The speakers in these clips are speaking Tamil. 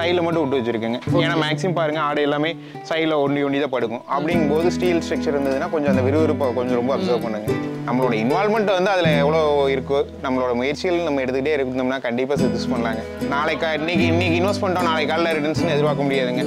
சைடில் மட்டும் விட்டு வச்சிருக்கேங்க ஏன்னா மேக்ஸிமம் பாருங்க ஆடு எல்லாமே சைடில் ஒண்டி ஒண்டி தான் படுக்கும் அப்படிங்கும்போது ஸ்டீல் ஸ்ட்ரக்சர் இருந்ததுன்னா கொஞ்சம் அந்த விறுவிறுப்பை கொஞ்சம் ரொம்ப அப்சர்வ் பண்ணுங்க நம்மளோட இன்வால்மெண்ட் வந்து அதில் எவ்வளோ இருக்கோ நம்மளோட முயற்சிகள் நம்ம எடுத்துக்கிட்டே இருந்தோம்னா கண்டிப்பாக சக்ஸஸ் பண்ணலாங்க நாளைக்கு இன்னைக்கு இன்னைக்கு இன்வெஸ்ட் பண்ணிட்டோம் நாளைக்கு காலையில் ரிட்டர்ன்ஸ்னு எதிர்பார்க்க முடியாதுங்க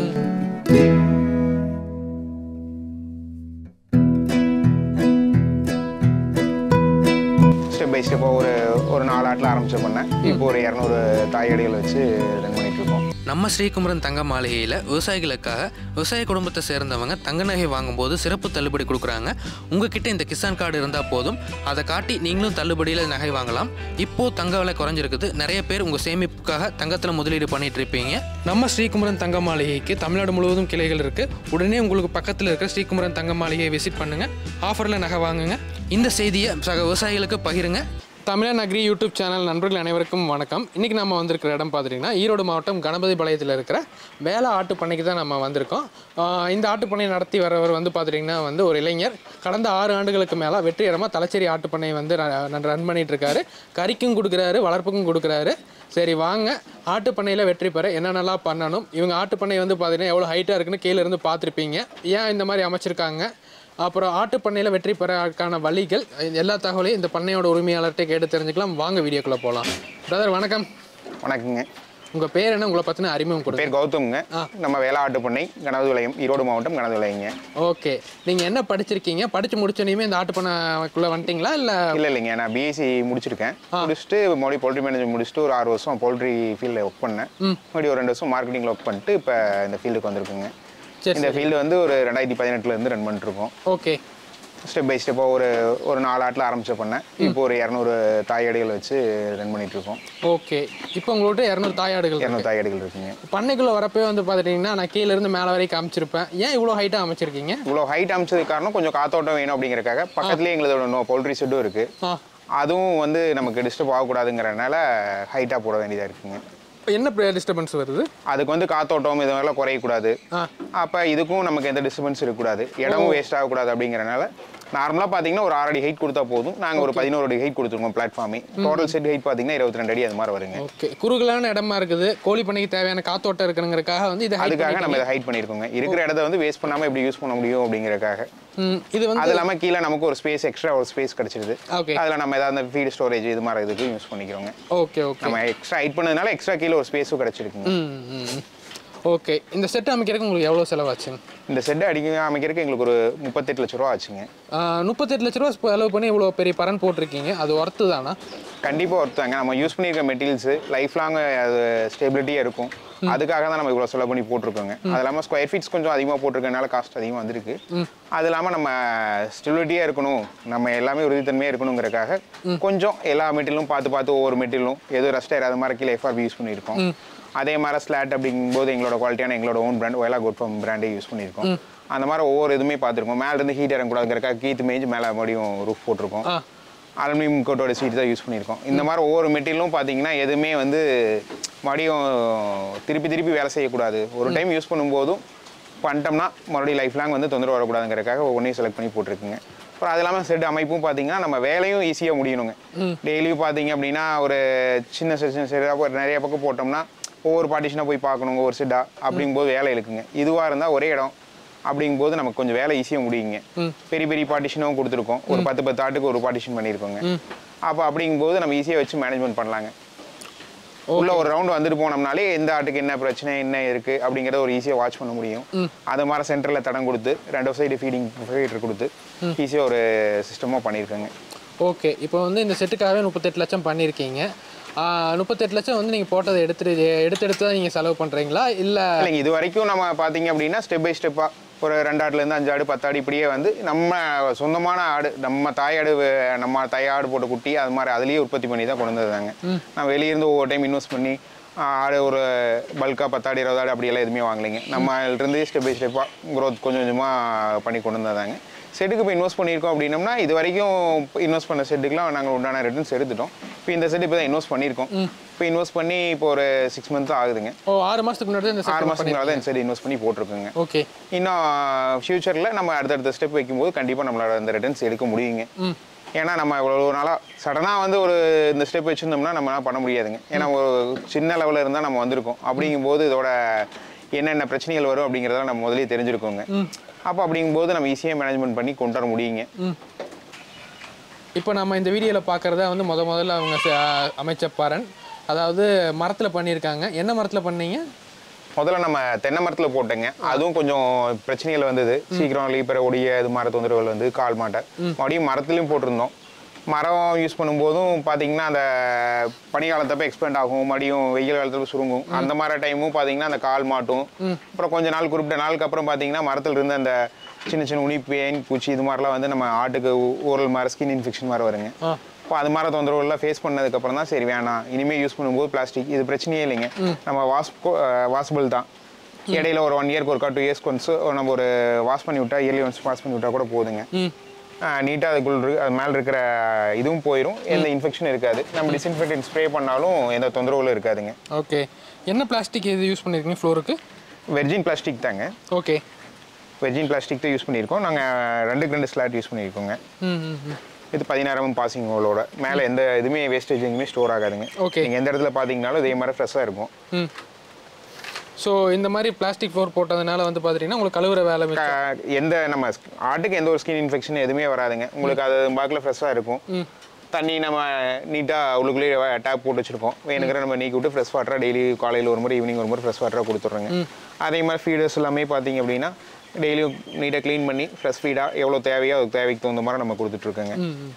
ஸ்டெப் பை ஸ்டெப்பாக ஒரு ஒரு நாலு ஆட்டில் ஆரம்பிச்சு பண்ணேன் இப்போ ஒரு இரநூறு தாயடிகள் வச்சு ரன் பண்ணிட்டு இருக்கோம் நம்ம ஸ்ரீகுமரன் தங்க மாளிகையில் விவசாயிகளுக்காக விவசாய குடும்பத்தை சேர்ந்தவங்க தங்க நகை வாங்கும்போது சிறப்பு தள்ளுபடி கொடுக்குறாங்க உங்ககிட்ட இந்த கிசான் கார்டு இருந்தால் போதும் அதை காட்டி நீங்களும் தள்ளுபடியில் நகை வாங்கலாம் இப்போ தங்க விலை குறைஞ்சிருக்குது நிறைய பேர் உங்கள் சேமிப்புக்காக தங்கத்தில் முதலீடு பண்ணிட்டு இருப்பீங்க நம்ம ஸ்ரீகுமரன் தங்க மாளிகைக்கு தமிழ்நாடு முழுவதும் கிளைகள் இருக்குது உடனே உங்களுக்கு பக்கத்தில் இருக்கிற ஸ்ரீகுமரன் தங்க மாளிகையை விசிட் பண்ணுங்கள் ஆஃபரில் நகை வாங்குங்க இந்த செய்தியை சக விவசாயிகளுக்கு பகிருங்க தமிழன் அக்ரி யூடியூப் சேனல் நண்பர்கள் அனைவருக்கும் வணக்கம் இன்றைக்கி நம்ம வந்திருக்கிற இடம் பார்த்துட்டிங்கன்னா ஈரோடு மாவட்டம் கணபதி பாளையத்தில் இருக்கிற வேலை ஆட்டு பண்ணைக்கு தான் நம்ம வந்திருக்கோம் ஆஹ் இந்த ஆட்டு பண்ணை நடத்தி வரவர் வந்து பார்த்துட்டிங்கன்னா வந்து ஒரு இளைஞர் கடந்த ஆறு ஆண்டுகளுக்கு மேலே வெற்றிகரமாக தலைச்சேரி ஆட்டு பண்ணை வந்து ரன் பண்ணிட்டு இருக்காரு கறிக்கும் கொடுக்குறாரு வளர்ப்புக்கும் கொடுக்குறாரு சரி வாங்க ஆட்டு பண்ணையில் வெற்றி பெற என்னென்னலாம் பண்ணணும் இவங்க ஆட்டு பண்ணை வந்து பார்த்தீங்கன்னா எவ்வளோ ஹைட்டாக இருக்குன்னு கீழே இருந்து பார்த்துருப்பீங்க ஏன் இந்த மாதிரி அமைச்சிருக்காங்க அப்புறம் ஆட்டு பண்ணையில் வெற்றி பெறக்கான வழிகள் எல்லா தகவலையும் இந்த பண்ணையோட உரிமையாளர்கிட்ட கேட்டு தெரிஞ்சுக்கலாம் வாங்க வீடியோக்குள்ளே போகலாம் பிரதர் வணக்கம் வணக்கங்க உங்கள் பேர் என்ன உங்களை பற்றின அறிமுகம் கொடுங்க பேர் கௌதம்ங்க நம்ம வேலை ஆட்டு பண்ணை கனவு விளையம் ஈரோடு மாவட்டம் கனவு விளையங்க ஓகே நீங்கள் என்ன படிச்சிருக்கீங்க படித்து முடிச்சோனையுமே இந்த ஆட்டு பண்ணைக்குள்ளே வந்துட்டீங்களா இல்லை இல்லை இல்லைங்க நான் பிஎஸ்சி முடிச்சிருக்கேன் முடிச்சுட்டு மறுபடியும் போல்ட்ரி மேனேஜர் முடிச்சுட்டு ஒரு ஆறு வருஷம் போல்ட்ரி ஃபீல்டில் ஒர்க் பண்ணேன் மறுபடியும் ஒரு ரெண்டு வருஷம் மார்க்கெட்டிங்கில் ஒர்க் பண்ணிட்டு இப்போ இந்த ஃபீல்டுக்கு வந்திருக்குங்க சரி இந்த ஃபீல்டு வந்து ஒரு ரெண்டாயிரத்தி பதினெட்டுலேருந்து ரன் பண்ணிட்டுருக்கோம் ஓகே ஸ்டெப் பை ஸ்டெப்பாக ஒரு ஒரு நாலு ஆட்டில் ஆரம்பிச்ச பண்ணேன் இப்போ ஒரு இரநூறு தாயடிகள் வச்சு ரன் பண்ணிட்டு இருக்கோம் ஓகே இப்போ உங்கள்கிட்ட இரநூறு தாயாடுகள் இருக்கு. இரநூறு தாயடிகள் இருக்குங்க பண்ணைக்குள்ளே வரப்போ வந்து பார்த்துட்டிங்கன்னா நான் கீழே இருந்து மேலே வரைக்கும் அமைச்சிருப்பேன் ஏன் இவ்வளோ ஹைட்டாக அமைச்சிருக்கீங்க இவ்வளோ ஹைட் அமைச்சதுக்கு காரணம் கொஞ்சம் காத்தோட்டம் வேணும் அப்படிங்கறக்காக பக்கத்துலேயே எங்களோட நோ போல்ட்ரி ஷெட்டும் இருக்கு ஆ அதுவும் வந்து நமக்கு டிஸ்டர்ப் ஆகக்கூடாதுங்கிறனால ஹைட்டாக போட வேண்டியதாக இருக்குங்க இப்போ என்ன டிஸ்டர்பன்ஸ் வருது அதுக்கு வந்து காத்தோட்டம் இது மாதிரிலாம் குறையக்கூடாது ஆ அப்போ இதுக்கும் நமக்கு எந்த டிஸ்டர்பன்ஸ் இருக்கக்கூடாது இடமும் வேஸ்ட் ஆகக்கூடாது அப்படிங்கறனால நார்மலாக பார்த்தீங்கன்னா ஒரு ஆறு அடி ஹைட் கொடுத்தா போதும் நாங்கள் ஒரு பதினோரு அடி ஹைட் கொடுத்துருக்கோம் பிளாட்ஃபார்மே டோட்டல் செட் ஹைட் பார்த்தீங்கன்னா இருபத்தி ரெண்டு அடி அது மாதிரி வருங்க ஓகே குறுகலான இடமா இருக்குது கோழி பண்ணைக்கு தேவையான காத்தோட்டம் இருக்கணுங்கிறதுக்காக வந்து இது height அதுக்காக நம்ம இதை ஹைட் பண்ணியிருக்கோங்க இருக்கிற இடத்த வந்து வேஸ்ட் பண்ணாமல் எப்படி யூஸ் பண்ண முடியும் அப்படிங்கறக்காக ம், இது வந்து அது இல்லாமல் கீழே நமக்கு ஒரு ஸ்பேஸ் எக்ஸ்ட்ரா ஒரு ஸ்பேஸ் கிடைச்சிருது ஓகே அதில் நம்ம ஏதாவது ஃபீட் ஸ்டோரேஜ் இது மாதிரி இதுக்கு யூஸ் பண்ணிக்கிறோங்க ஓகே ஓகே நம்ம எக்ஸ்ட்ரா ஹைட் பண்ணதுனால எக்ஸ்ட்ரா கீழே ஒரு ஸ்பேஸும் கிடைச்சிருக்குங்க ம் ம் ஓகே இந்த செட் அமைக்கிறதுக்கு உங்களுக்கு எவ்வளோ செலவாச்சுங்க இந்த செட்டை அடிக்க அமைக்கிறதுக்கு எங்களுக்கு ஒரு முப்பத்தெட்டு லட்ச ரூபா ஆச்சுங்க முப்பத்தெட்டு லட்ச ரூபா செலவு பண்ணி இவ்வளோ பெரிய பரன் போட்டிருக்கீங்க அது ஒர்த்து தானா கண்டிப்பாக ஒருத்தாங்க நம்ம யூஸ் பண்ணியிருக்க மெட்டீரியல்ஸ் லைஃப் லாங் அது ஸ்டெபிலிட்டியாக இருக்கும் அதுக்காக தான் நம்ம இவ்வளோ செலவு பண்ணி போட்டிருக்கோங்க அது இல்லாமல் ஸ்கொயர் ஃபீட்ஸ் கொஞ்சம் அதிகமாக போட்டிருக்கனால காஸ்ட் அதிகமாக வந்திருக்கு அது இல்லாமல் நம்ம ஸ்டெபிலிட்டியாக இருக்கணும் நம்ம எல்லாமே உறுதித்தன்மையாக இருக்கணுங்கிறக்காக கொஞ்சம் எல்லா மெட்டீரியலும் பார்த்து பார்த்து ஒவ்வொரு மெட்டீரியலும் எதுவும் ரஸ்ட் ஏறாத மாதிரி கீழே எஃப்ஆர்பி யூஸ் பண்ணியிருக்கோம் அதே மாதிரி ஸ்லாட் அப்படிங்கும்போது எங்களோட குவாலிட்டியான எங்களோட ஓன் பிராண்ட் ஒயலா குட் ஃபார்ம் பிராண்டே யூஸ் பண்ணியிருக்கோம் அந்த மாதிரி ஒவ்வொரு இதுவுமே பார்த்துருக்கோம் மேலே இருந்து ஹீட் இறங்கக்கூடாதுங்கிறக்காக கீத்து மேய்ஞ்சு மேலே மறுபடியும் ரூஃப் போட்டிருக்கோம் ஆ அலுமினியம் கோட்டோட சீட் தான் யூஸ் பண்ணியிருக்கோம் இந்த மாதிரி ஒவ்வொரு மெட்டீரியலும் பார்த்தீங்கன்னா எதுவுமே வந்து மறுபடியும் திருப்பி திருப்பி வேலை செய்யக்கூடாது ஒரு டைம் யூஸ் பண்ணும்போதும் பண்ணிட்டோம்னா மறுபடியும் லைஃப் லாங் வந்து தொந்தரவு வரக்கூடாதுங்கிறதுக்காக ஒவ்வொன்றையும் செலக்ட் பண்ணி போட்டிருக்குங்க அப்புறம் அது இல்லாமல் செட் அமைப்பும் பார்த்தீங்கன்னா நம்ம வேலையும் ஈஸியாக முடியணுங்க டெய்லியும் பார்த்தீங்க அப்படின்னா ஒரு சின்ன செஷன் செட்டாக ஒரு நிறைய பக்கம் போட்டோம்னா ஒவ்வொரு பார்ட்டிஷனாக போய் பார்க்கணுங்க ஒரு செட்டாக அப்படிங்கும்போது வேலை இருக்குங்க இதுவாக இருந்தால் ஒரே இடம் அப்படிங்கும்போது நமக்கு கொஞ்சம் வேலை ஈஸியாக முடியுங்க பெரிய பெரிய பார்ட்டிஷனும் கொடுத்துருக்கோம் ஒரு பத்து பத்து ஆட்டுக்கு ஒரு பார்ட்டிஷன் பண்ணியிருக்கோங்க அப்போ அப்படிங்கும்போது நம்ம ஈஸியாக வச்சு மேனேஜ்மெண்ட் பண்ணலாங்க உள்ள ஒரு ரவுண்ட் வந்துட்டு போனோம்னாலே எந்த ஆட்டுக்கு என்ன பிரச்சனை என்ன இருக்கு அப்படிங்கறத ஒரு ஈஸியாக வாட்ச் பண்ண முடியும் அது மாதிரி சென்டரில் தடம் கொடுத்து ரெண்டு சைடு ஃபீடிங் ஃபீடர் கொடுத்து ஈஸியாக ஒரு சிஸ்டமாக பண்ணியிருக்கேங்க ஓகே இப்போ வந்து இந்த செட்டுக்காகவே முப்பத்தெட்டு லட்சம் பண்ணியிருக்கீங்க ஆ, முப்பத்தெட்டு லட்சம் வந்து நீங்கள் போட்டதை எடுத்துட்டு எடுத்து எடுத்து தான் நீங்கள் செலவு பண்ணுறீங்களா இல்லை இல்லைங்க இது வரைக்கும் நம்ம பார்த்தீங்க அப்படின்னா ஸ்டெப் பை ஸ்டெப்பாக ஒரு ரெண்டு ஆடுலேருந்து அஞ்சு ஆடு பத்து ஆடு இப்படியே வந்து நம்ம சொந்தமான ஆடு நம்ம தாயாடு வே- நம்ம தாயாடு போட்ட குட்டி அது மாதிரி அதுலேயே உற்பத்தி பண்ணி தான் கொண்டு வந்ததாங்க நான் வெளியிருந்து ஒவ்வொரு டைம் இன்வெஸ்ட் பண்ணி ஆ, ஆடு ஒரு பல்காக பத்தாடு இருபது ஆடு அப்படியெல்லாம் எதுவுமே வாங்கலைங்க நம்ம இருந்து ஸ்டெப் பை ஸ்டெப்பாக க்ரோத் கொஞ்சம் கொஞ்சமாக பண்ணி கொண்டு வந்ததாங்க செட்டுக்கு இப்போ இன்வெஸ்ட் பண்ணியிருக்கோம் அப்படின்னம்னா இது வரைக்கும் இன்வெஸ்ட் பண்ண செட்டுக்குலாம் நாங்கள் உண்டான ரிட்டர்ன்ஸ் எடுத்துட்டோம் இப்போ இந்த செட் இப்போ தான் இன்வெஸ்ட் பண்ணியிருக்கோம் இப்போ இன்வெஸ்ட் பண்ணி இப்போ ஒரு சிக்ஸ் மந்த் ஆகுதுங்க ஓ ஆறு மாதத்துக்கு முன்னாடி தான் இந்த ஆறு செட் மாதத்துக்கு மேலே தான் இந்த சைடு இன்வெஸ்ட் பண்ணி போட்டிருக்கோங்க ஓகே இன்னும் ஃபியூச்சரில் நம்ம அடுத்தடுத்த ஸ்டெப் வைக்கும்போது கண்டிப்பாக நம்மளோட அந்த ரிட்டர்ன்ஸ் எடுக்க முடியுங்க ஏன்னா நம்ம இவ்வளோ நாளாக சடனாக வந்து ஒரு இந்த ஸ்டெப் வச்சுருந்தோம்னா நம்மளால பண்ண முடியாதுங்க ஏன்னா ஒரு சின்ன லெவலில் இருந்தால் நம்ம வந்திருக்கோம் அப்படிங்கும்போது இதோட என்னென்ன பிரச்சனைகள் வரும் அப்படிங்கிறதெல்லாம் நம்ம முதல்லயே தெரிஞ்சிருக்கோங்க அப்போ அப்படிங்கும்போது நம்ம ஈஸியாக மேனேஜ்மெண்ட் பண்ணி கொண்டு வர முடியுங்க இப்போ நம்ம இந்த வீடியோவில் பார்க்குறத வந்து முத முதல்ல அவங்க ச- அமைச்ச பரன் அதாவது மரத்தில் பண்ணியிருக்காங்க என்ன மரத்தில் பண்ணீங்க முதல்ல நம்ம தென்னை மரத்தில் போட்டேங்க அதுவும் கொஞ்சம் பிரச்சனைகள் வந்தது சீக்கிரம் லீப்பரை ஒடிய இது மர தொந்தரவுகள் வந்து கால் மாட்டை மறுபடியும் மரத்துலையும் போட்டிருந்தோம் மரம் யூஸ் பண்ணும்போதும் பார்த்தீங்கன்னா அந்த பனிக்காலத்தப்ப எக்ஸ்பெண்ட் ஆகும் மறுபடியும் வெயில் காலத்தில் சுருங்கும் அந்த மாதிரி டைமும் பார்த்தீங்கன்னா அந்த கால் மாட்டும் அப்புறம் கொஞ்ச நாள் குறிப்பிட்ட நாளுக்கு அப்புறம் பார்த்தீங்கன்னா மரத்தில் இருந்த அந்த சின்ன சின்ன உனி பேன் பூச்சி இது மாதிரிலாம் வந்து நம்ம ஆட்டுக்கு ஓரல் மாதிரி ஸ்கின் இன்ஃபெக்ஷன் மாதிரி வருங்க ஆ இப்போ அது மாதிரி தொந்தரவுலாம் ஃபேஸ் பண்ணதுக்கப்புறம் தான் சரி வேணாம் இனிமேல் யூஸ் பண்ணும்போது பிளாஸ்டிக் இது பிரச்சனையே இல்லைங்க நம்ம வாஷ் வாஷபிள் தான் இடையில ஒரு ஒன் இயர்க்கு ஒருக்கா டூ இயர்ஸ்க்கு ஒன்ஸ் நம்ம ஒரு வாஷ் பண்ணி விட்டா இயர்லி ஒன்ஸ் வாஷ் பண்ணி விட்டா கூட போதுங்க ம் நீட்டாக அதுக்குள்ள இருக்கு அது மேலே இருக்கிற இதுவும் போயிடும் எந்த இன்ஃபெக்ஷன் இருக்காது நம்ம டிஸ்இன்ஃபெக்டன்ட் ஸ்ப்ரே பண்ணாலும் எந்த தொந்தரவுகளும் இருக்காதுங்க ஓகே என்ன பிளாஸ்டிக் இது யூஸ் பண்ணியிருக்கீங்க ஃப்ளோருக்கு வெர்ஜின் பிளாஸ்டிக் தாங்க ஓகே வெர்ஜின் பிளாஸ்டிக் தான் யூஸ் பண்ணியிருக்கோம் நாங்கள் ரெண்டுக்கு ரெண்டு ஸ்லாட் யூஸ் பண்ணியிருக்கோங்க ம் ம் ம் இது பதினாயிரம் பாசிங் ஹோலோட மேலே எந்த இதுவுமே வேஸ்டேஜ் எங்கேயுமே ஸ்டோர் ஆகாதுங்க Okay. நீங்கள் எந்த இடத்துல பார்த்தீங்கனாலும் இதே மாதிரி ஃப்ரெஷ்ஷாக இருக்கும் ம் ஸோ இந்த மாதிரி பிளாஸ்டிக் ஃப்ளோர் போட்டதுனால வந்து பார்த்துட்டிங்கன்னா உங்களுக்கு கழுவுற வேலை மிச்சம். க- எந்த நம்ம sk- ஆட்டுக்கு எந்த ஒரு ஸ்கின் இன்ஃபெக்ஷன் எதுவுமே வராதுங்க உங்களுக்கு அது பாக்கில் ஃப்ரெஷ்ஷாக இருக்கும் தண்ணி நம்ம நீட்டாக உள்ளுக்குள்ளேயே டேப் போட்டு வச்சிருக்கோம் வேணுங்கிற நம்ம நீக்கி விட்டு ஃப்ரெஷ் வாட்டராக டெய்லி காலையில் ஒரு முறை ஈவினிங் ஒரு முறை ஃப்ரெஷ் வாட்டராக கொடுத்துட்றோங்க அதே மாதிரி ஃபீடர்ஸ் எல்லாமே பார்த்தீங்க அப்படின்னா டெய்லியும் நீட்டாக க்ளீன் பண்ணி ஃப்ரெஷ் ஃபீடாக எவ்வளோ தேவையோ அதுக்கு தேவைக்கு தகுந்த மாதிரி நம்ம கொடுத்துட்ருக்கோங்க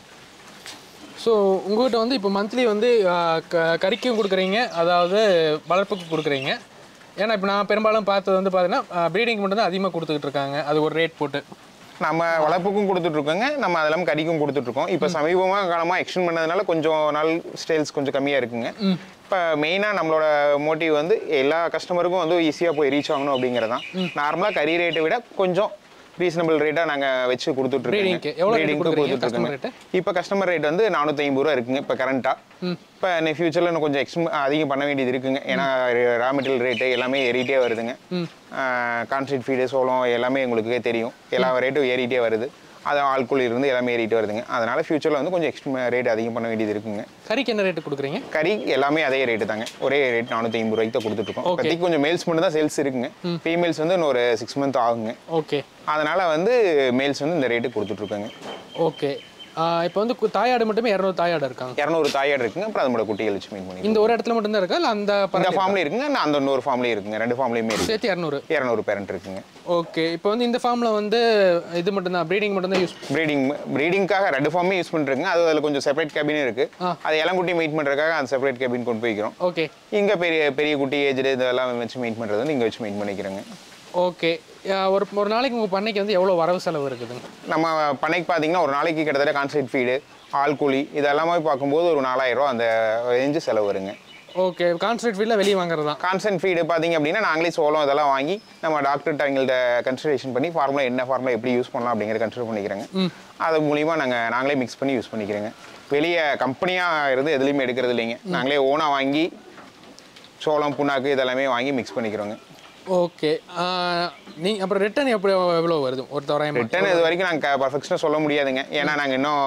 ஸோ உங்கள்கிட்ட வந்து இப்போ மந்த்லி வந்து ஆ, க- கறிக்கும் கொடுக்குறீங்க அதாவது வளர்ப்புக்கு கொடுக்குறீங்க ஏன்னா இப்போ நான் பெரும்பாலும் பார்த்தது வந்து பார்த்தீங்கன்னா ப்ரீடிங் மட்டும் தான் அதிகமாக கொடுத்துக்கிட்டு இருக்காங்க அது ஒரு ரேட் போட்டு நம்ம வளர்ப்புக்கும் கொடுத்துட்ருக்கோங்க நம்ம அதெல்லாம் கறிக்கும் கொடுத்துட்ருக்கோம் இப்போ சமீபமாக காலமாக எக்ஸ்டெண்ட் பண்ணதுனால கொஞ்சம் நாள் ஸ்டைல்ஸ் கொஞ்சம் கம்மியாக இருக்குங்க இப்போ மெயினாக நம்மளோட மோட்டிவ் வந்து எல்லா கஸ்டமருக்கும் வந்து ஈஸியாக போய் ரீச் ஆகணும் அப்படிங்கிறது தான் நார்மலாக கறி ரேட்டை விட கொஞ்சம் ரீசனபிள் ரேட்டாக நாங்கள் வச்சு Breeding-க்கு எவ்வளவு rate கொடுத்துட்ருக்கோம் கொடுக்குறீங்க கொடுத்துட்ருக்கோங்க customer இப்போ கஸ்டமர் ரேட் வந்து நானூற்றி ஐம்பது ரூபா இருக்குங்க இப்போ கரண்ட்டாக இப்போ இன்னும் ஃபியூச்சரில் இன்னும் கொஞ்சம் எக்ஸ்ட்ரா அதிகம் பண்ண வேண்டியது இருக்குங்க ஏன்னா ரா மெட்டீரியல் ரேட்டு எல்லாமே ஏறிட்டே வருதுங்க கான்ஸ்ட்ரீட் ஃபீடு சோளம் எல்லாமே உங்களுக்கே தெரியும் எல்லா ரேட்டும் ஏறிட்டே வருது அது ஆள்குள் இருந்து எல்லாமே ஏறிட்டே வருதுங்க அதனால ஃபியூச்சரில் வந்து கொஞ்சம் எக்ஸ்ட்ரா ரேட் அதிகம் பண்ண வேண்டியது இருக்குங்க கறிக்கு என்ன ரேட்டு கொடுக்குறீங்க கறி எல்லாமே அதே ரேட்டு தாங்க ஒரே ரேட் நானூற்றி ஐம்பது ரூபாய்க்கு தான் கொடுத்துட்ருக்கோம் Okay. இப்போதைக்கு கொஞ்சம் மேல்ஸ் மட்டும் தான் சேல்ஸ் இருக்குங்க ஃபீமேல்ஸ் வந்து இன்னும் ஒரு சிக்ஸ் மந்த் ஆகுங்க ஓகே அதனால வந்து மேல்ஸ் வந்து இந்த ரேட்டு கொடுத்துட்ருக்கோங்க ஓகே இப்போ வந்து கு- தாயாடு மட்டுமே இரநூறு தாயாடு இருக்காங்க இரநூறு தாயாடு இருக்குங்க அப்புறம் அதோட குட்டிகள் வச்சு மீன் பண்ணி இந்த ஒரு இடத்துல மட்டும்தான் இருக்கா இல்லை அந்த இந்த பரவாயில்ல ஃபார்ம்ல இருக்குங்க நான் அந்த இன்னொரு ஃபார்ம்லயும் இருக்குங்க ரெண்டு ஃபார்ம்லயுமே இருக்கு சேர்த்து இரநூறு இரநூறு பேரண்ட் இருக்குங்க ஓகே இப்போ வந்து இந்த ஃபார்மில் வந்து இது மட்டும்தான் ப்ரீடிங் மட்டும்தான் யூஸ் ப்ரீடிங் ப்ரீடிங்காக ரெண்டு ஃபார்மே யூஸ் பண்ணிருக்குங்க அது அதில் கொஞ்சம் செப்பரேட் கேபின் இருக்கு ஆ. அது இளங்குட்டி மீட் பண்ணுறதுக்காக அந்த செப்பரேட் கேபின் கொண்டு போய்க்கிறோம் ஓகே இங்கே பெரிய பெரிய குட்டி ஏஜ்டு இதெல்லாம் வச்சு மீட் பண்ணுறது வந்து இங்கே வச்சு மீட் பண்ணிக்கிறோங்க ஓகே ஒரு ஒரு நாளைக்கு உங்கள் பண்ணைக்கு வந்து எவ்வளோ வரவு செலவு இருக்குதுங்க நம்ம பண்ணைக்கு பார்த்தீங்கன்னா ஒரு நாளைக்கு கிட்டத்தட்ட கான்சைட் ஃபீடு ஆள் கூலி இதெல்லாமே பார்க்கும்போது ஒரு நாலாயிரம் ரூபா அந்த ரேஞ்சு செலவு வருங்க ஓகே கான்சன்ட்ரேட் ஃபீல்டில் வெளியே வாங்குறது தான் கான்சன்ட் ஃபீடு பார்த்தீங்க அப்படின்னா நாங்களே சோளம் இதெல்லாம் வாங்கி நம்ம டாக்டர்கிட்ட அவங்கள்ட்ட கன்சிடரேஷன் பண்ணி ஃபார்முலா என்ன ஃபார்முலா எப்படி யூஸ் பண்ணலாம் அப்படிங்கிறத கன்சிடர் பண்ணிக்கிறேங்க அது மூலிமா நாங்கள் நாங்களே மிக்ஸ் பண்ணி யூஸ் பண்ணிக்கிறோங்க வெளியே கம்பெனியாக இருந்து எதுலேயுமே எடுக்கிறது இல்லைங்க நாங்களே ஓனாக வாங்கி சோளம் புண்ணாக்கு இதெல்லாமே வாங்கி மிக்ஸ் பண்ணிக்கிறோங்க ஓகே நீ அப்புறம் ரிட்டர்ன் எப்படி எவ்வளோ வருது ஒரு தோராயம் ரிட்டர்ன் இது வரைக்கும் நாங்கள் பர்ஃபெக்ஷனாக சொல்ல முடியாதுங்க ஏன்னா நாங்கள் இன்னும்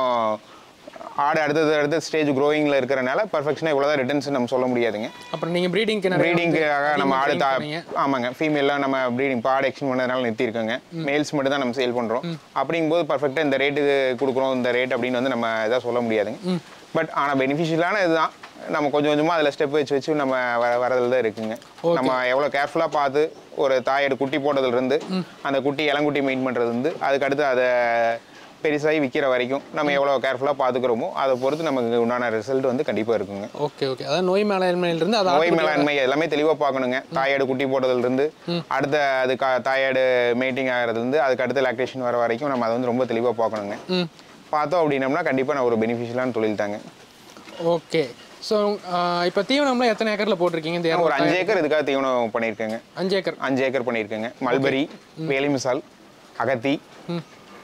ஆடு அடுத்தது அடுத்த ஸ்டேஜ் க்ரோயிங்கில் இருக்கிறனால பர்ஃபெக்ஷனாக இவ்வளோ தான் ரிட்டர்ன்ஸ் நம்ம சொல்ல முடியாதுங்க அப்புறம் நீங்கள் ப்ரீடிங்க்கு ப்ரீடிங்காக நம்ம ஆடு தா பண்ணீங்க ஆமாங்க ஃபீமேல்லாம் நம்ம ப்ரீடிங் இப்போ ஆடு எக்ஸ்டன் பண்ணதுனால நிறுத்திருக்கோங்க மேல்ஸ் மட்டும் தான் நம்ம சேல் பண்ணுறோம் அப்படிங்கும்போது பர்ஃபெக்டாக இந்த ரேட்டுக்கு கொடுக்குறோம் இந்த ரேட் அப்படின்னு வந்து நம்ம இதாக சொல்ல முடியாதுங்க பட் ஆனால் பெனிஃபிஷியலான இதுதான் நம்ம கொஞ்சம் கொஞ்சமாக அதில் ஸ்டெப் வச்சு வச்சு நம்ம வர வரதுல தான் இருக்குங்க நம்ம எவ்வளோ கேர்ஃபுல்லாக பார்த்து ஒரு தாயோட குட்டி போட்டதுலேருந்து அந்த குட்டி இளங்குட்டி மெயின் பண்ணுறது வந்து அதுக்கு அடுத்து அதை பெருசாகி விற்கிற வரைக்கும் நம்ம எவ்வளோ கேர்ஃபுல்லாக பார்த்துக்கிறோமோ அதை பொறுத்து நமக்கு உண்டான ரிசல்ட் வந்து கண்டிப்பாக இருக்குங்க ஓகே ஓகே அதாவது நோய் மேலாண்மையிலிருந்து அது நோய் மேலாண்மை எல்லாமே தெளிவாக பார்க்கணுங்க தாயாடு குட்டி போட்டதுல இருந்து அடுத்த அது கா- தாயாடு மேட்டிங் ஆகிறதுல இருந்து அதுக்கு அடுத்த லாக்டேஷன் வர வரைக்கும் நம்ம அதை வந்து ரொம்ப தெளிவாக பார்க்கணுங்க ம் பார்த்தோம் அப்படின்னம்னா கண்டிப்பாக நான் ஒரு பெனிஃபிஷியலான தொழில் தாங்க ஓகே ஸோ இப்போ தீவனம்லாம் எத்தனை ஏக்கரில் போட்டிருக்கீங்க இந்த ஒரு இரநூறு அஞ்சு ஏக்கர் இதுக்காக தீவனம் பண்ணியிருக்கேங்க அஞ்சு ஏக்கர் அஞ்சு ஏக்கர் பண்ணியிருக்கேங்க மல்பரி வேலி மிசால் அகத்தி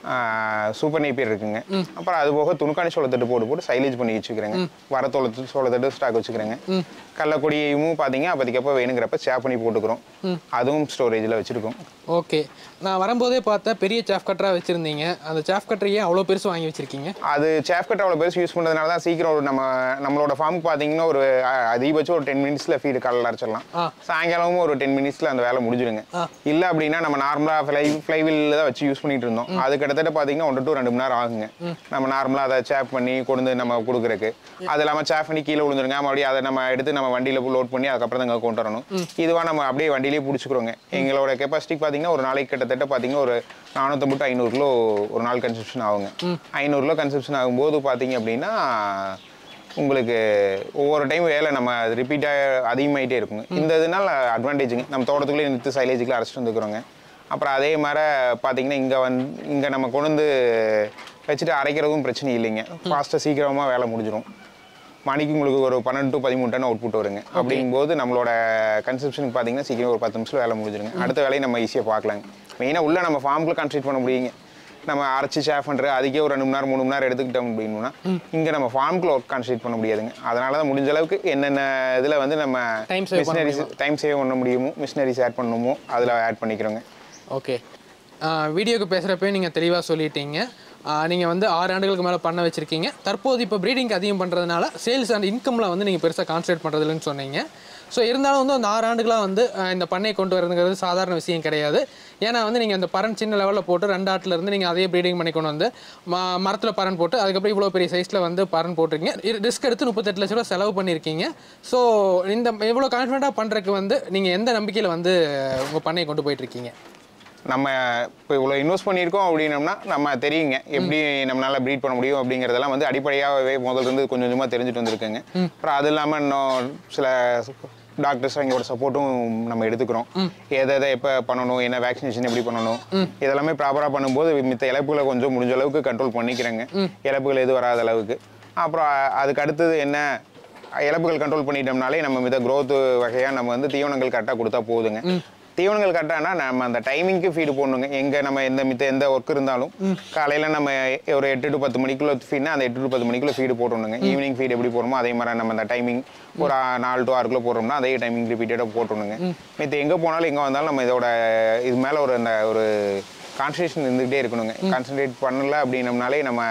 சூப்பர் நேப்பியர் இருக்குங்க அப்புறம் அது போக துணுக்காணி சோளத்தட்டு போட்டு போட்டு சைலேஜ் பண்ணி வச்சுக்கிறேங்க வர தோளத்து சோளத்தட்டு ஸ்டாக் வச்சுக்கிறேங்க கடலக்கொடியும் பார்த்தீங்க அப்போதைக்கப்போ வேணுங்கிறப்ப சேப் பண்ணி போட்டுக்கிறோம் அதுவும் ஸ்டோரேஜில் வச்சுருக்கோம் ஓகே நான் வரும்போதே பார்த்தேன் பெரிய சாஃப் கட்டராக வச்சுருந்தீங்க அந்த சாஃப் கட்டரையே அவ்வளோ பெருசு வாங்கி வச்சுருக்கீங்க அது சேஃப் கட் அவ்வளோ பெருசு யூஸ் பண்ணுறதுனால தான் சீக்கிரம் ஒரு நம்ம நம்மளோட ஃபார்முக்கு பார்த்தீங்கன்னா ஒரு அஹ், அதிகபட்சம் ஒரு டென் மினிட்ஸில் ஃபீடு காலையில் அரைச்சிடலாம் ஆ. சாயங்காலமும் ஒரு டென் மினிட்ஸில் அந்த வேலை முடிஞ்சிருங்க ஆ. இல்லை அப்படின்னா நம்ம நார்மலாக ஃப்ளை ஃப்ளைவில் தான் வச்சு யூஸ் பண்ணிட்டு இருந்தோம் அது கிட்டத்தட்ட பார்த்தீங்கன்னா ஒன்று டு ரெண்டு மணி நேரம் ஆகுங்க நம்ம நார்மலாக அதை சேப் பண்ணி கொண்டு வந்து நம்ம கொடுக்குறக்கு அது இல்லாமல் சேப் பண்ணி கீழே விழுந்துருங்க மறுபடியும் அதை நம்ம எடுத்து நம்ம வண்டியில் லோட் பண்ணி அதுக்கப்புறம் தான் கொண்டு வரணும் இதுவாக நம்ம அப்படியே வண்டியிலேயே பிடிச்சிக்கிறோங்க எங்களோட கெப்பாசிட்டி பார்த்தீங்கன்னா ஒரு நாளைக்கு கிட்டத்தட்ட பார்த்தீங்கன்னா ஒரு நானூற்றம்பது டு ஐநூறு கிலோ ஒரு நாள் கன்சப்ஷன் ஆகுங்க ஐநூறு கிலோ கன்சப்ஷன் ஆகும்போது பார்த்தீங்க அப்படின்னா உங்களுக்கு ஒவ்வொரு டைம் வேலை நம்ம ரிப்பீட்டாக அதிகமாயிட்டே இருக்குங்க இந்த இதனால அட்வான்டேஜுங்க நம்ம தோட்டத்துக்குள்ளே நிறுத்து சைலேஜுக்குள்ள அரைச்சிட்டு வந்துக்கிறோங்க அப்புறம் அதே மாதிரி பார்த்தீங்கன்னா இங்கே வந்து இங்கே நம்ம கொண்டு வந்து வச்சுட்டு அரைக்கிறதும் பிரச்சனை இல்லைங்க ஃபாஸ்ட்டாக சீக்கிரமாக வேலை முடிஞ்சிடும் மணிக்கு உங்களுக்கு ஒரு பன்னெண்டு டு பதிமூணு டன் அவுட்புட் வருங்க அப்படிங்கும்போது நம்மளோட கன்சப்ஷனுக்கு பார்த்தீங்கன்னா சீக்கிரம் ஒரு பத்து நிமிஷம் வேலை முடிஞ்சிருங்க அடுத்த வேலையை நம்ம ஈஸியாக பார்க்கலாங்க மெயினாக உள்ள நம்ம ஃபார்முக்குள்ள கான்சன்ட்ரேட் பண்ண முடியுங்க நம்ம அரைச்சி ஷேஃப் பண்ணுறது அதுக்கே ஒரு ரெண்டு மணி நேரம் மூணு மணி நேரம் எடுத்துக்கிட்டோம் அப்படின்னா இங்கே நம்ம ஃபார்முக்குள்ள ஒர்க் கான்சன்ட்ரேட் பண்ண முடியாதுங்க அதனால தான் முடிஞ்ச அளவுக்கு என்னென்ன இதில் வந்து நம்ம Time save பண்ண மிஷினரிஸ் டைம் சேவ் பண்ண முடியுமோ மிஷினரிஸ் ஆட் பண்ணணுமோ அதில் ஆட் பண்ணிக்கிறோங்க ஓகே வீடியோக்கு பேசுகிறப்பே நீங்கள் தெளிவாக சொல்லிட்டீங்க நீங்கள் வந்து ஆறு ஆண்டுகளுக்கு மேலே பண்ண வச்சுருக்கீங்க தற்போது இப்போ ப்ரீடிங் அதிகம் பண்ணுறதுனால சேல்ஸ் அண்ட் இன்கமில் வந்து நீங்கள் பெருசாக கான்சன்ட்ரேட் பண்ணுறதில்லன்னு சொன்னீங்க ஸோ இருந்தாலும் வந்து அந்த ஆறு ஆண்டுகளாக வந்து ஆஹ் இந்த பண்ணை கொண்டு வரதுங்கிறது சாதாரண விஷயம் கிடையாது ஏன்னா வந்து நீங்கள் அந்த பரன் சின்ன லெவலில் போட்டு ரெண்டு ஆட்டில் இருந்து நீங்கள் அதே ப்ரீடிங் பண்ணி கொண்டு வந்து ம மரத்தில் பரன் போட்டு அதுக்கப்புறம் இவ்வளோ பெரிய சைஸில் வந்து பரன் போட்டிருக்கீங்க ரிஸ்க் எடுத்து முப்பத்தெட்டு லட்ச ரூபா செலவு பண்ணியிருக்கீங்க ஸோ இந்த இவ்வளோ கான்ஃபிடண்ட்டாக பண்ணுறதுக்கு வந்து நீங்கள் எந்த நம்பிக்கையில் வந்து உங்கள் பண்ணையை கொண்டு போயிட்டுருக்கீங்க நம்ம இப்போ இவ்வளோ இன்வெஸ்ட் பண்ணியிருக்கோம் அப்படின்னம்னா நம்ம தெரியுங்க எப்படி நம்மளால ப்ரீட் பண்ண முடியும் அப்படிங்கிறதெல்லாம் வந்து அடிப்படையாகவே முதல்ல இருந்து கொஞ்சம் கொஞ்சமாக தெரிஞ்சுட்டு வந்திருக்குங்க அப்புறம் அது இல்லாமல் இன்னும் சில டாக்டர்ஸ் அவங்களோட சப்போர்ட்டும் நம்ம எடுத்துக்கிறோம் எதை எதை எப்போ பண்ணணும் என்ன வேக்சினேஷன் எப்படி பண்ணணும் இதெல்லாமே ப்ராப்பராக பண்ணும்போது மித்த இழப்புகளை கொஞ்சம் முடிஞ்ச அளவுக்கு கண்ட்ரோல் பண்ணிக்கிறேங்க இழப்புகள் எதுவும் வராத அளவுக்கு அப்புறம் அ- அதுக்கு அடுத்தது என்ன இழப்புகள் கண்ட்ரோல் பண்ணிட்டோம்னாலே நம்ம மித growth வகையாக நம்ம வந்து தீவனங்கள் கரெக்டாக கொடுத்தா போதுங்க தீவனங்கள் கரெக்டானா நம்ம அந்த டைமிங்க்கு ஃபீடு போடணுங்க எங்கே நம்ம எந்த மித்த எந்த ஒர்க் இருந்தாலும் காலையில் நம்ம ஒரு எட்டு டு பத்து மணிக்குள்ள ஃபீட்னா அந்த எட்டு டு பத்து மணிக்குள்ள ஃபீடு போட்டுருணுங்க ஈவினிங் ஃபீட் எப்படி போடுமோ அதே மாதிரி நம்ம அந்த டைமிங் ஒரு ஆ- நாலு டு ஆறுக்குள்ள போடுறோம்னா அதே டைமிங் ரிப்பீட்டடாக போட்டுருணுங்க மித்த எங்கே போனாலும் எங்கே வந்தாலும் நம்ம இதோட இது மேலே ஒரு அந்த ஒரு கான்சன்ட்ரேஷன் இருந்துகிட்டே இருக்கணுங்க கான்சன்ட்ரேட் பண்ணல அப்படின்னம்னாலே நம்ம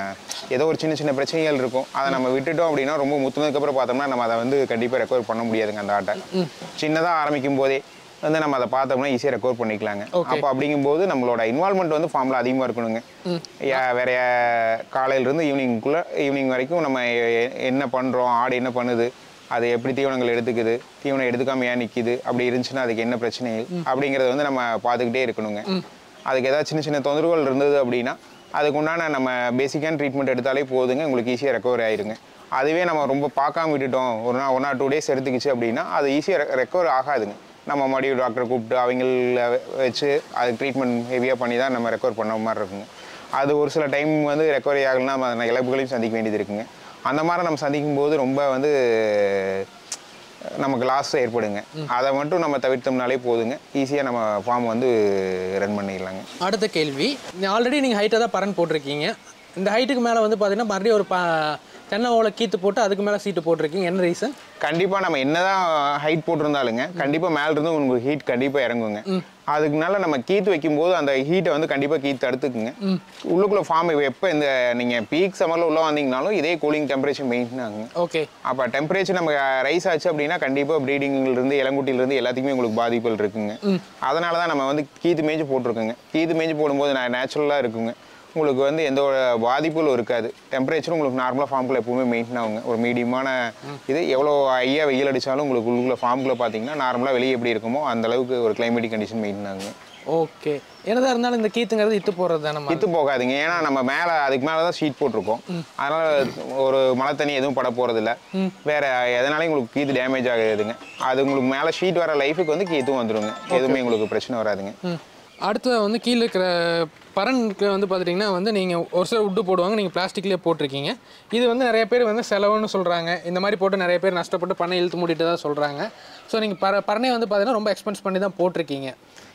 ஏதோ ஒரு சின்ன சின்ன பிரச்சனைகள் இருக்கும் அதை நம்ம விட்டுட்டோம் அப்படின்னா ரொம்ப முத்துனதுக்கப்புறம் பார்த்தோம்னா நம்ம அதை வந்து கண்டிப்பாக ரெக்கவர் பண்ண முடியாதுங்க அந்த ஆட்டை சின்னதாக ஆரம்பிக்கும் போதே வந்து நம்ம அதை பார்த்தோம்னா ஈஸியாக ரெக்கவர் பண்ணிக்கலாங்க அப்போ அப்படிங்கும்போது நம்மளோட இன்வால்மெண்ட் வந்து ஃபார்மில் அதிகமாக இருக்கணுங்க யா- வேற யா- காலையிலேருந்து ஈவினிங்குள்ளே ஈவினிங் வரைக்கும் நம்ம எ- எ- என்ன பண்ணுறோம் ஆடு என்ன பண்ணுது அது எப்படி தீவனங்கள் எடுத்துக்குது தீவனம் எடுத்துக்காம ஏன் நிற்கிது அப்படி இருந்துச்சுன்னா அதுக்கு என்ன பிரச்சனைகள் அப்படிங்கிறத வந்து நம்ம பார்த்துக்கிட்டே இருக்கணுங்க அதுக்கு ஏதாவது சின்ன சின்ன தொந்தரவுகள் இருந்தது அப்படின்னா அதுக்கு உண்டான நம்ம பேசிக்கான ட்ரீட்மெண்ட் எடுத்தாலே போதுங்க உங்களுக்கு ஈஸியாக ரெக்கவர் ஆயிருங்க அதுவே நம்ம ரொம்ப பார்க்காம விட்டுட்டோம் ஒரு நாள் ஒன் ஆர் டூ டேஸ் எடுத்துக்கிச்சு அப்படின்னா அது ஈஸியாக ரெக்கவர் ஆகாதுங்க நம்ம மறுபடியும் டாக்டரை கூப்பிட்டு அவங்கள வச்சு அதுக்கு ட்ரீட்மெண்ட் ஹெவியாக பண்ணி தான் நம்ம ரெக்கவர் பண்ண மாதிரி இருக்குங்க அது ஒரு சில டைம் வந்து ரெக்கவரி ஆகலைன்னா நம்ம அந்த இழப்புகளையும் சந்திக்க வேண்டியது இருக்குங்க அந்த மாதிரி நம்ம சந்திக்கும் போது ரொம்ப வந்து நமக்கு லாஸ் ஏற்படுங்க அதை மட்டும் நம்ம தவிர்த்தோம்னாலே போதுங்க ஈஸியாக நம்ம ஃபார்ம் வந்து ரன் பண்ணிடலாங்க அடுத்த கேள்வி ஆல்ரெடி நீங்கள் ஹைட்டாக தான் பரன் போட்டிருக்கீங்க இந்த ஹைட்டுக்கு மேலே வந்து பார்த்தீங்கன்னா மறுபடியும் ஒரு ப தென்னை ஓலை கீத்து போட்டு அதுக்கு மேலே சீட்டு போட்டிருக்கீங்க என்ன ரீசன் கண்டிப்பாக நம்ம என்னதான் ஹைட் போட்டிருந்தாலுங்க கண்டிப்பாக மேல இருந்து உங்களுக்கு ஹீட் கண்டிப்பாக இறங்குங்க அதுக்குனால நம்ம கீத்து வைக்கும்போது அந்த ஹீட்டை வந்து கண்டிப்பாக கீத்து தடுத்துக்குங்க உள்ளுக்குள்ள ஃபார்ம் எப்போ இந்த நீங்கள் பீக் சம்மரில் உள்ள வந்தீங்கனாலும் இதே கூலிங் டெம்பரேச்சர் மெயின்டைன் ஆகுங்க ஓகே அப்போ டெம்பரேச்சர் நம்ம ரைஸ் ஆச்சு அப்படின்னா கண்டிப்பாக ப்ரீடிங்லேருந்து இளங்குட்டிலேருந்து எல்லாத்துக்குமே உங்களுக்கு பாதிப்புகள் இருக்குங்க அதனால தான் நம்ம வந்து கீத்து மேய்ச்சி போட்டிருக்கோங்க கீத்து மேய்ச்சி போடும்போது நான் நேச்சுரலாக இருக்குங்க உங்களுக்கு வந்து எந்த ஒரு பாதிப்புகளும் இருக்காது டெம்பரேச்சரும் உங்களுக்கு நார்மலாக ஃபார்முக்குள்ள எப்பவுமே மெயின்டைன் ஆகுங்க ஒரு மீடியமான இது எவ்வளோ ஐயா வெயில் அடித்தாலும் உங்களுக்கு உள்ளுக்குள்ள ஃபார்முக்குள்ள பார்த்தீங்கன்னா நார்மலாக வெளியே எப்படி இருக்குமோ அந்த அளவுக்கு ஒரு கிளைமேட்டிக் கண்டிஷன் மெயின்டைன் ஆகுங்க ஓகே என்னதான் இருந்தாலும் இந்த கீத்துங்கிறது இத்து போகிறது தானே இத்து போகாதுங்க ஏன்னா நம்ம மேலே அதுக்கு மேலே தான் ஷீட் போட்டிருக்கோம் அதனால ஒரு மழை தண்ணி எதுவும் பட போகிறதில்ல வேற எதனாலையும் உங்களுக்கு கீத்து டேமேஜ் ஆகுதுங்க அது உங்களுக்கு மேலே ஷீட் வர லைஃபுக்கு வந்து கீத்தும் வந்துருங்க எதுவுமே உங்களுக்கு பிரச்சனை வராதுங்க ம் அடுத்தது வந்து கீழே இருக்கிற பரனுக்கு வந்து பார்த்துட்டிங்கன்னா வந்து நீங்கள் ஒரு சில உட்டு போடுவாங்க நீங்கள் பிளாஸ்டிக்லேயே போட்டிருக்கீங்க இது வந்து நிறைய பேர் வந்து செலவுன்னு சொல்கிறாங்க இந்த மாதிரி போட்டு நிறைய பேர் நஷ்டப்பட்டு பண்ணை இழுத்து மூடிட்டு தான் சொல்கிறாங்க ஸோ நீங்கள் பர பரணை வந்து பார்த்தீங்கன்னா ரொம்ப எக்ஸ்பென்ஸ் பண்ணி தான் போட்டிருக்கீங்க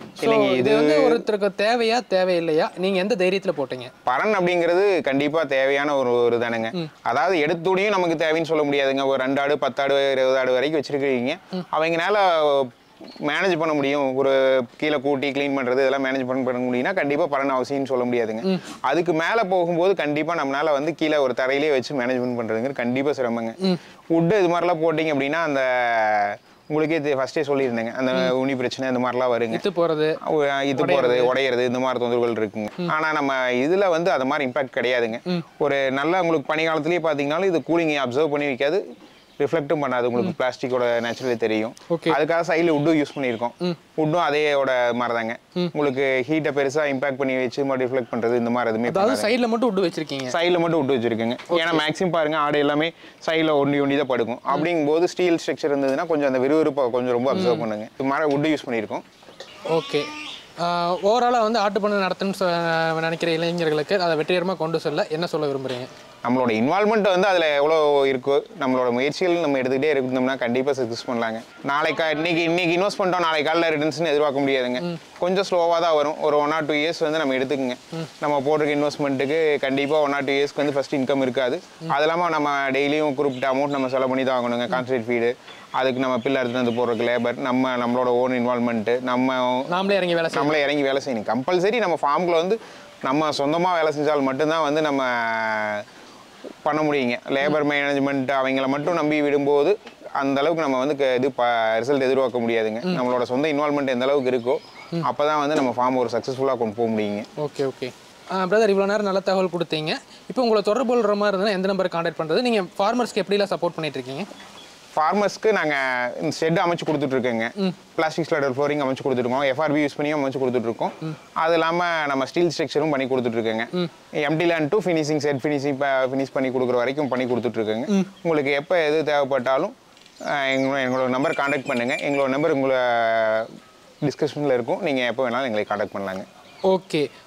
ஸோ இல்லைங்க இது இது வந்து ஒருத்தருக்கு தேவையா தேவையில்லையா நீங்க எந்த தைரியத்துல போட்டீங்க பரன் அப்படிங்கிறது கண்டிப்பா தேவையான ஒரு ஒரு தானுங்க அதாவது எடுத்துடையும் நமக்கு தேவைன்னு சொல்ல முடியாதுங்க ஒரு ரெண்டு ஆடு பத்து ஆடு இருபது ஆடு வரைக்கும் வச்சிருக்கீங்க அவங்கனால மேனேஜ் பண்ண முடியும் ஒரு கீழே கூட்டி க்ளீன் பண்றது இதெல்லாம் மேனேஜ் பண்ண பண்ண முடியும்னா கண்டிப்பா பரன் அவசியம்னு சொல்ல முடியாதுங்க அதுக்கு மேல போகும்போது கண்டிப்பா நம்மளால வந்து கீழே ஒரு தரையிலே வச்சு மேனேஜ்மெண்ட் பண்றதுங்கிறது கண்டிப்பா சிரமங்க உட்டு இது மாதிரிலாம் போட்டிங்க அப்படின்னா அந்த உங்களுக்கே ஃபர்ஸ்டே சொல்லியிருந்தேங்க அந்த உனி பிரச்சனை இந்த மாதிரிலாம் வருங்க இத்து போறது அஹ் இது போறது உடையிறது இந்த மாதிரி தொந்தரவுகள் இருக்குங்க ஆனா நம்ம இதுல வந்து அது மாதிரி இம்பாக்ட் கிடையாதுங்க ஒரு நல்ல உங்களுக்கு பனி காலத்திலேயே பாத்தீங்கன்னாலும் இது கூலிங் அப்சர்வ் பண்ணி வைக்காது ரிஃப்ளெக்ட்டும் பண்ணாது உங்களுக்கு பிளாஸ்டிக்கோட நேச்சுரலி தெரியும் Okay. அதுக்காக சைடில் உட்டும் யூஸ் பண்ணியிருக்கோம் உட்டும் அதேயோட மாதிரி தாங்க உங்களுக்கு ஹீட்டை பெருசா இம்பாக்ட் பண்ணி வச்சு மறுபடியும் ரிஃப்ளெக்ட் பண்றது இந்த மாதிரி எதுவுமே அதாவது சைடுல மட்டும் விட்டு வச்சிருக்கீங்க சைடில் மட்டும் விட்டு வச்சிருக்கேங்க ஏன்னா மேக்ஸிமம் பாருங்க ஆடு எல்லாமே சைடில் ஒண்டி ஒண்டி தான் படுக்கும் அப்படிங்கும்போது ஸ்டீல் ஸ்ட்ரக்சர் இருந்ததுன்னா கொஞ்சம் அந்த விறுவிறுப்பை கொஞ்சம் ரொம்ப அப்சர்வ் பண்ணுங்க இது மாதிரி உட்டு யூஸ் பண்ணியிருக்கோம் ஓகே ஓவராலாக வந்து ஆட்டு பண்ணை நடத்தணும்னு சொ- நினைக்கிற இளைஞர்களுக்கு அதை வெற்றிகரமாக கொண்டு செல்ல என்ன சொல்ல விரும்புறீங்க நம்மளோட இன்வால்மெண்ட் வந்து அதில் எவ்வளோ இருக்கோ நம்மளோட முயற்சிகள் நம்ம எடுத்துக்கிட்டே இருந்தோம்னா கண்டிப்பாக சக்ஸஸ் பண்ணலாங்க நாளைக்கு இன்னைக்கு இன்னைக்கு இன்வெஸ்ட் பண்ணிட்டோம் நாளைக்கு காலையில் ரிட்டர்ன்ஸ்னு எதிர்பார்க்க முடியாதுங்க கொஞ்சம் ஸ்லோவாக தான் வரும் ஒரு ஒன் ஆர் டூ இயர்ஸ் வந்து நம்ம எடுத்துக்கங்க நம்ம போட்டிருக்க இன்வெஸ்ட்மெண்ட்டுக்கு கண்டிப்பாக ஒன் ஆர் டூ இயர்ஸ்க்கு வந்து ஃபஸ்ட் இன்கம் இருக்காது அது இல்லாமல் நம்ம டெய்லியும் குறிப்பிட்ட அமௌண்ட் நம்ம செலவு பண்ணி தான் வாங்கணுங்க கான்சன்ட்ரேட் ஃபீடு அதுக்கு நம்ம பில்லர் எடுத்து வந்து போடுறதுக்கு லேபர் நம்ம நம்மளோட ஓன் இன்வால்மெண்ட்டு நம்ம நாமளே இறங்கி வேலை செய்யணும் நம்மளே இறங்கி வேலை செய்யணும் கம்பல்சரி நம்ம ஃபார்மில் வந்து நம்ம சொந்தமாக வேலை செஞ்சால் மட்டும்தான் வந்து நம்ம பண்ண முடியுங்க லேபர் மேனேஜ்மெண்ட் அவங்கள மட்டும் நம்பி விடும்போது அந்த அளவுக்கு நம்ம வந்து க- இது ரிசல்ட் எதிர்பார்க்க முடியாதுங்க நம்மளோட சொந்த இன்வால்மெண்ட் எந்த அளவுக்கு இருக்கோ அப்போ தான் வந்து நம்ம ஃபார்ம் ஒரு சக்ஸஸ்ஃபுல்லாக கொண்டு போக முடியுங்க ஓகே ஓகே பிரதர் இவ்வளோ நேரம் நல்ல தகவல் கொடுத்தீங்க இப்போ உங்களை தொடர்பு கொள்கிற மாதிரி இருந்தால் எந்த நம்பருக்கு காண்டாக்ட் பண்ணுறது நீங்கள் ஃபார்மர்ஸ்க்கு எப்படிலாம் சப்போர்ட் பண்ணிட்டு இருக்கீங்க ஃபார்மர்ஸ்க்கு நாங்கள் இந்த ஷெட் அமைச்சு கொடுத்துட்ருக்கோங்க பிளாஸ்டிக் ஸ்லைடர் ஃப்ளோரிங் அமைச்சு கொடுத்துருக்கோம் எஃப்ஆர்பி யூஸ் பண்ணியும் அமைச்சு கொடுத்துட்ருக்கோம் அது இல்லாமல் நம்ம ஸ்டீல் ஸ்ட்ரக்சரும் பண்ணி கொடுத்துட்ருக்கோங்க empty land to finishing set finishing finish பண்ணி கொடுக்குற வரைக்கும் பண்ணி கொடுத்துட்ருக்கோங்க உங்களுக்கு எப்போ எது தேவைப்பட்டாலும் அஹ், எங்களோட எங்களோட நம்பர் காண்டாக்ட் பண்ணுங்கள் எங்களோட நம்பர் உங்களை டிஸ்கஷனில் இருக்கும் நீங்கள் எப்போ வேணாலும் எங்களை காண்டாக்ட் பண்ணலாங்க ஓகே